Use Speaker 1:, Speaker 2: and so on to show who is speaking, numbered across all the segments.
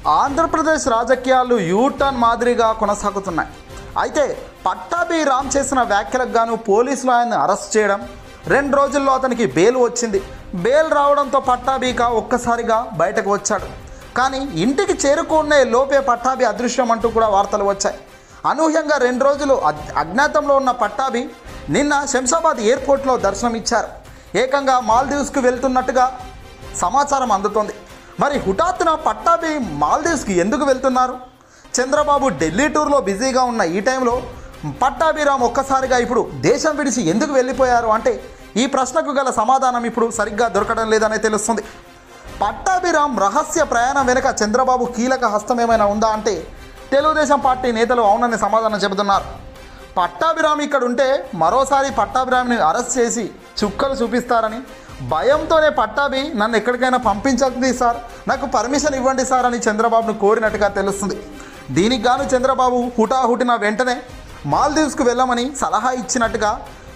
Speaker 1: ఆంధ్రప్రదేశ్ రాజకీయాలు యూటర్న్ మాదిరిగా కొనసాగుతున్నాయి అయితే పట్టాభి రామ్ చేసిన వ్యాఖ్యలకు గాను పోలీసులు ఆయన్ని అరెస్ట్ చేయడం రెండు రోజుల్లో అతనికి బెయిల్ వచ్చింది బెయిల్ రావడంతో పట్టాభిక ఒక్కసారిగా బయటకు వచ్చాడు కానీ ఇంటికి చేరుకునే లోపే పట్టాభి అదృశ్యం అంటూ కూడా వార్తలు వచ్చాయి అనూహ్యంగా రెండు రోజులు అజ్- అజ్ఞాతంలో ఉన్న పట్టాభి నిన్న శంషాబాద్ ఎయిర్పోర్ట్లో దర్శనమిచ్చారు ఏకంగా మాల్దీవ్స్కు వెళ్తున్నట్టుగా సమాచారం అందుతోంది మరి హుటాత్తున పట్టాభి మాల్దీవ్స్కి ఎందుకు వెళ్తున్నారు చంద్రబాబు ఢిల్లీ టూర్లో బిజీగా ఉన్న ఈ టైంలో పట్టాభిరామ్ ఒక్కసారిగా ఇప్పుడు దేశం విడిచి ఎందుకు వెళ్ళిపోయారు అంటే ఈ ప్రశ్నకు గల సమాధానం ఇప్పుడు సరిగ్గా దొరకడం లేదనే తెలుస్తుంది పట్టాభిరామ్ రహస్య ప్రయాణం వెనుక చంద్రబాబు కీలక హస్తం ఏమైనా ఉందా అంటే తెలుగుదేశం పార్టీ నేతలు అవునని సమాధానం చెబుతున్నారు పట్టాభిరామ్ ఇక్కడ ఉంటే మరోసారి పట్టాభిరామ్ని అరెస్ట్ చేసి చుక్కలు చూపిస్తారని భయంతోనే పట్టాభి నన్ను ఎక్కడికైనా పంపించండి సార్ నాకు పర్మిషన్ ఇవ్వండి సార్ అని చంద్రబాబును కోరినట్టుగా తెలుస్తుంది దీనికి గాను చంద్రబాబు హుటాహుటిన వెంటనే మాల్దీవ్స్కు వెళ్ళమని సలహా ఇచ్చినట్టుగా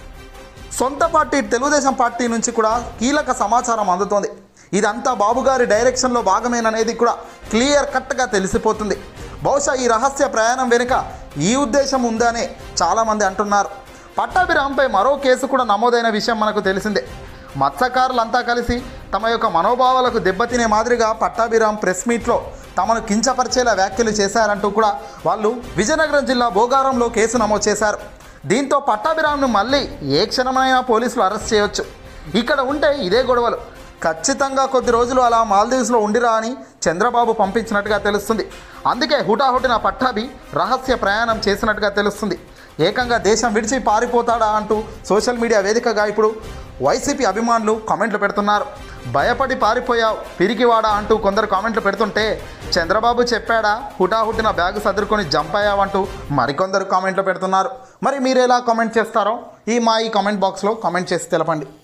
Speaker 1: సొంత పార్టీ తెలుగుదేశం పార్టీ నుంచి కూడా కీలక సమాచారం అందుతోంది ఇదంతా బాబు గారి డైరెక్షన్లో భాగమేననేది కూడా క్లియర్ కట్గా తెలిసిపోతుంది బహుశా ఈ రహస్య ప్రయాణం వెనుక ఈ ఉద్దేశం ఉందనే చాలామంది అంటున్నారు పట్టాభిరామ్పై మరో కేసు కూడా నమోదైన విషయం మనకు తెలిసిందే మత్స్యకారులంతా కలిసి తమ యొక్క మనోభావాలకు దెబ్బతినే మాదిరిగా పట్టాభిరామ్ ప్రెస్ మీట్లో తమను కించపరిచేలా వ్యాఖ్యలు చేశారంటూ కూడా వాళ్ళు విజయనగరం జిల్లా భోగారంలో కేసు నమోదు చేశారు దీంతో పట్టాభిరామ్ను మళ్ళీ ఏ క్షణమైనా పోలీసులు అరెస్ట్ చేయొచ్చు ఇక్కడ ఉంటే ఇదే గొడవలు ఖచ్చితంగా కొద్ది రోజులు అలా మాల్దీవ్స్లో ఉండిరా అని చంద్రబాబు పంపించినట్టుగా తెలుస్తుంది అందుకే హుటాహుటిన పట్టాభి రహస్య ప్రయాణం చేసినట్టుగా తెలుస్తుంది ఏకంగా దేశం విడిచి పారిపోతాడా అంటూ సోషల్ మీడియా వేదికగా ఇప్పుడు వైసీపీ అభిమానులు కామెంట్లు పెడుతున్నారు భయపడి పారిపోయావు పిరికివాడా అంటూ కొందరు కామెంట్లు పెడుతుంటే చంద్రబాబు చెప్పాడా హుటాహుటిన బ్యాగ్ సదురుకొని జంప్ అయ్యావంటూ మరికొందరు కామెంట్లు పెడుతున్నారు మరి మీరు ఎలా కామెంట్ చేస్తారో ఈ మా ఈ కామెంట్ బాక్స్లో కామెంట్ చేసి తెలపండి